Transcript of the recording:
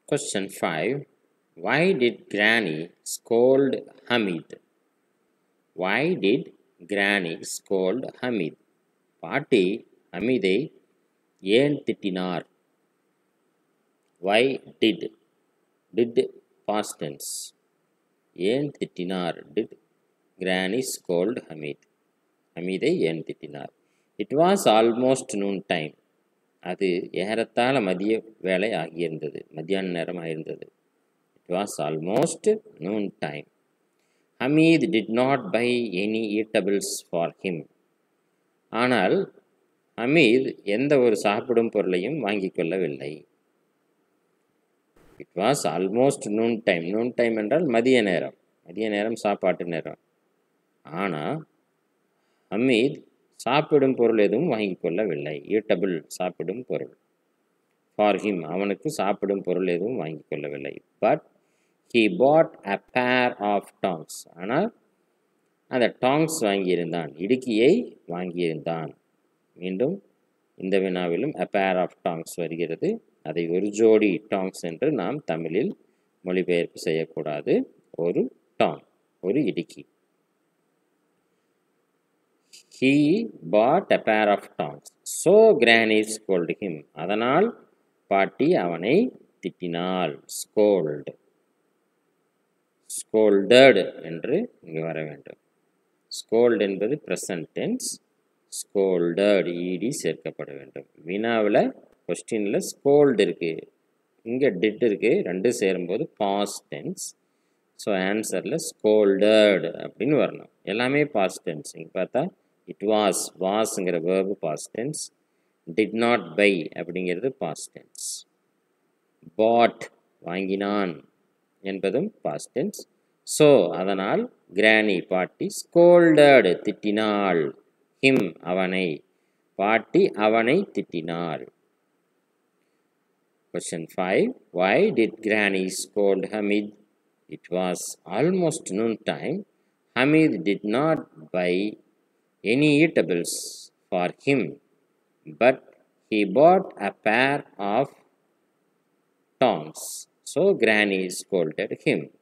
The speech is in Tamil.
Question 5 Why did Granny scold Hamid? Why did Granny scold Hamid? பாட்டி ஹமீதை ஏன் திட்டினார் why did did past tense ஏன் திட்டினார் டிட் கிரானி ஸ்கோல்ட் ஹமீத் ஹமீதை ஏன் திட்டினார் it was almost noon time அது ஏறத்தாழ மதிய வேலை ஆகியிருந்தது மத்தியான நேரம் ஆயிருந்தது it was almost noon time Hamid did not buy any eatables for him ஆனால் ஹமீத் எந்த ஒரு சாப்பிடும் பொருளையும் வாங்கி கொள்ளவில்லை it was almost noon time noon time என்றால் மதிய நேரம் மதிய நேரம் சாப்பாட்டு நேரம் ஆனால் ஹமீத் சாப்பிடும் பொருள் எதுவும் வாங்கி கொள்ளவில்லை ஈட்டபிள் சாப்பிடும் பொருள் ஃபார் ஹிம் அவனுக்கு சாப்பிடும் பொருள் எதுவும் வாங்கி கொள்ளவில்லை but he bought a pair of tongs ஆனால் அந்த டாங்ஸ் வாங்கியிருந்தான் இடுக்கியை வாங்கியிருந்தான் மீண்டும் இந்த வினாவிலும் அ பேர் ஆஃப் டாங்ஸ் வருகிறது அதை ஒரு ஜோடி டாங்ஸ் என்று நாம் தமிழில் மொழிபெயர்ப்பு செய்யக்கூடாது ஒரு டாங் ஒரு இடுக்கி he bought a pair of tongs so granny scold him அதனால் பாட்டி அவனை திட்டினாள் ஸ்கோல்டு ஸ்கோல்டட் என்று இங்கு வர வேண்டும் ஸ்கோல்டு என்பது ப்ரெசன்ட் டென்ஸ் ஸ்கோல்டட் இடி சேர்க்கப்பட வேண்டும் வினாவில் கொஸ்டினில் ஸ்கோல்டு இருக்குது இங்கே டிட் இருக்குது ரெண்டு சேரும்போது பாஸ்ட் டென்ஸ் ஸோ ஆன்சரில் ஸ்கோல்டட் அப்படின்னு வரணும் எல்லாமே பாஸ்ட் டென்ஸ் இங்கே பார்த்தா இட் வாஸ் வாஸ்ங்கிற verb past tense did not buy அப்படிங்கிறது பாஸ்ட் டென்ஸ் பாட் வாங்கினான் என்பதும் பாஸ்ட் டென்ஸ் ஸோ அதனால் கிரானி பாட்டி ஸ்கோல்டட் திட்டினாள் ஹிம் அவனை பாட்டி அவனை திட்டினாள் Question 5 Why did Granny scold Hamid? It was almost noon time. Hamid did not buy any eatables for him, but he bought a pair of tongs. So Granny scolded him.